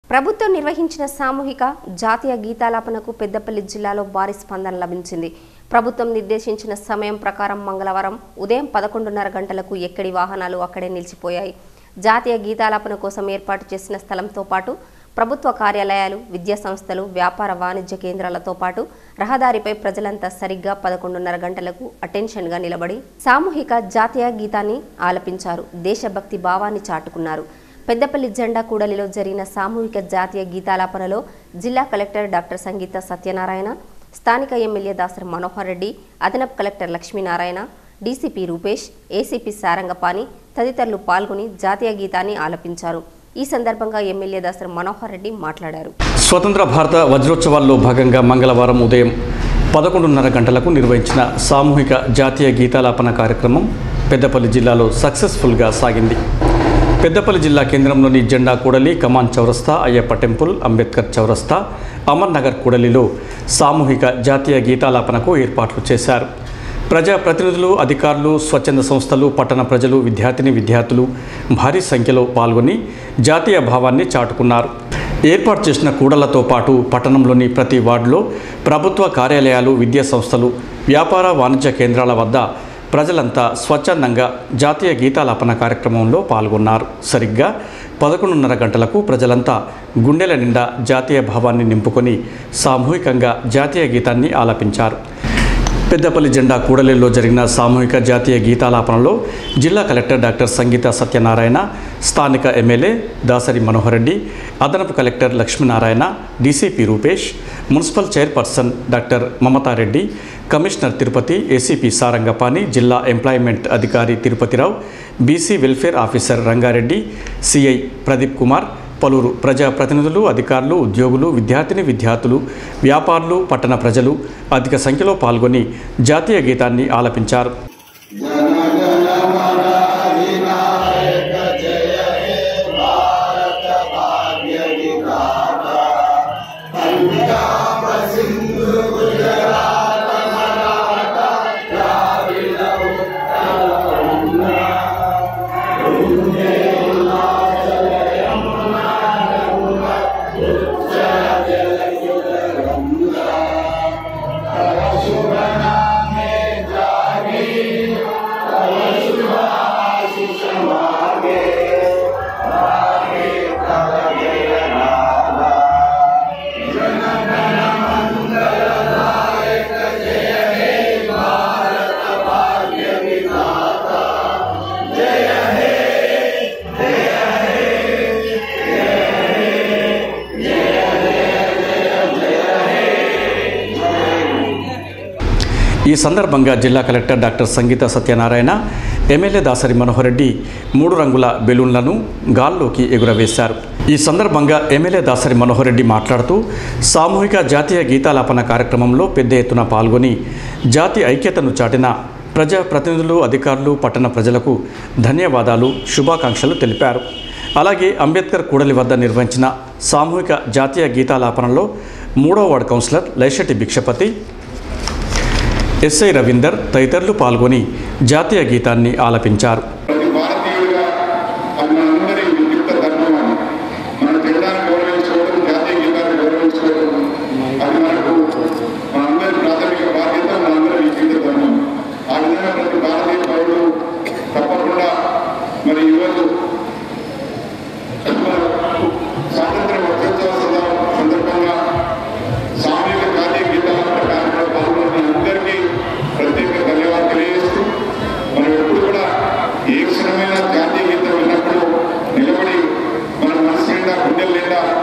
ప్రభుత్వం నిర్వహించిన సామూహిక జాతీయ గీతాలాపనకు పెద్దపల్లి జిల్లాలో భారీ స్పందన లభించింది ప్రభుత్వం నిర్దేశించిన సమయం ప్రకారం మంగళవారం ఉదయం పదకొండున్నర గంటలకు ఎక్కడి వాహనాలు అక్కడే నిలిచిపోయాయి జాతీయ గీతాలాపన కోసం ఏర్పాటు చేసిన స్థలంతో పాటు ప్రభుత్వ కార్యాలయాలు విద్యా సంస్థలు వ్యాపార వాణిజ్య కేంద్రాలతో పాటు రహదారిపై ప్రజలంతా సరిగ్గా పదకొండున్నర గంటలకు అటెన్షన్గా నిలబడి సామూహిక జాతీయ గీతాన్ని ఆలపించారు దేశభక్తి భావాన్ని చాటుకున్నారు పెద్దపల్లి జెండా కూడలిలో జరిగిన సామూహిక జాతీయ గీతాలాపనలో జిల్లా కలెక్టర్ డాక్టర్ సంగీత సత్యనారాయణ స్థానిక ఎమ్మెల్యే దాసరి మనోహర్ రెడ్డి అదనపు collector Lakshminarayana DCP Rupesh ACP Sarangapani తదితరులు పాల్గొని జాతీయ గీతాన్ని ఆలపించారు ఈ సందర్భంగా ఎమ్మెల్యే దాసరి మనోహర్ రెడ్డి మాట్లాడారు స్వతంత్ర భారత వజ్రోత్సవాల్లో భాగంగా మంగళవారం ఉదయం పదకొండున్నర గంటలకు నిర్వహించిన సామూహిక జాతీయ గీతాలాపన కార్యక్రమం పెద్దపల్లి జిల్లాలో సక్సెస్ఫుల్గా సాగింది పెద్దపల్లి జిల్లా కేంద్రంలోని జెండా కూడలి కమాన్ చౌరస్తా అయ్యప్ప టెంపుల్ అంబేద్కర్ చౌరస్తా అమర్ నగర్ కూడలిలో సామూహిక జాతీయ గీతాలాపనకు ఏర్పాట్లు చేశారు ప్రజా ప్రతినిధులు అధికారులు స్వచ్ఛంద సంస్థలు పట్టణ ప్రజలు విద్యార్థిని విద్యార్థులు భారీ సంఖ్యలో పాల్గొని జాతీయ భావాన్ని చాటుకున్నారు ఏర్పాటు చేసిన కూడలతో పాటు పట్టణంలోని ప్రతి వార్డులో ప్రభుత్వ కార్యాలయాలు విద్యా సంస్థలు వ్యాపార వాణిజ్య కేంద్రాల వద్ద ప్రజలంతా స్వచ్ఛందంగా జాతీయ గీతాలాపన కార్యక్రమంలో పాల్గొన్నారు సరిగ్గా పదకొండున్నర గంటలకు ప్రజలంతా గుండెల నిండా జాతీయ భావాన్ని నింపుకొని సామూహికంగా జాతీయ గీతాన్ని ఆలపించారు పెద్దపల్లి జెండా కూడలిలో జరిగిన సామూహిక జాతీయ గీతాలాపనలో జిల్లా కలెక్టర్ డాక్టర్ సంగీత సత్యనారాయణ స్థానిక ఎమ్మెల్యే దాసరి మనోహర్ రెడ్డి అదనపు collector Lakshminarayana DCP Rupesh municipal chairperson doctor Mamatha Reddy commissioner Tirupati ACP Sarangapani జిల్లా ఎంప్లాయ్మెంట్ అధికారి Tirupathi Rao BC welfare officer Ranga Reddy CI Pradeep Kumar పలువురు ప్రజాప్రతినిధులు అధికారులు ఉద్యోగులు విద్యార్థిని విద్యార్థులు వ్యాపారులు పట్టణ ప్రజలు అధిక సంఖ్యలో పాల్గొని జాతీయ గీతాన్ని ఆలపించారు ఈ సందర్భంగా జిల్లా collector doctor Sangeetha Satyanarayana MLA Dasari Manohar Reddy మూడు రంగుల బెలూన్లను గాల్లోకి ఎగురవేశారు ఈ సందర్భంగా ఎమ్మెల్యే దాసరి మనోహర్ రెడ్డి మాట్లాడుతూ సామూహిక జాతీయ గీతాలాపన కార్యక్రమంలో పెద్ద ఎత్తున పాల్గొని జాతి ఐక్యతను చాటిన ప్రజా ప్రతినిధులు అధికారులు పట్టణ ప్రజలకు ధన్యవాదాలు శుభాకాంక్షలు తెలిపారు అలాగే అంబేద్కర్ కూడలి వద్ద నిర్వహించిన సామూహిక జాతీయ గీతాలాపనలో మూడో ward councillor Laishetti Bhikshapathi SI Ravinder తదితరులు పాల్గొని జాతీయ గీతాన్ని ఆలపించారు ప్రతి భారతీయుడిగా అది మనందరి విద్యుక్త ధర్మం అని మన జెండాను గౌరవించుకోవడం జాతీయ గీతాన్ని గౌరవించుకోవడం అది మనకు మనందరి ప్రాథమిక బాధ్యత మనందరి విద్యుక్త ధర్మం ఆ విధంగా ప్రతి భారతీయ పౌరుడు తప్పకుండా మరి ఈరోజు మన స్వాతంత్ర వజ్రోత్సవ సంద- సందర్భంగా సామూహిక జాతీయ గీతాల కార్యక్రమంలో పాల్గొన్న అందరికీ ప్రత్యేక ధన్యవాదాలు తెలియజేస్తూ మనం ఎప్పుడు కూడా ఏ క్షణమైన జాతీయ గీతం విన్నప్పుడు నిలబడి మన మనసు నిండా గుండెల నిండా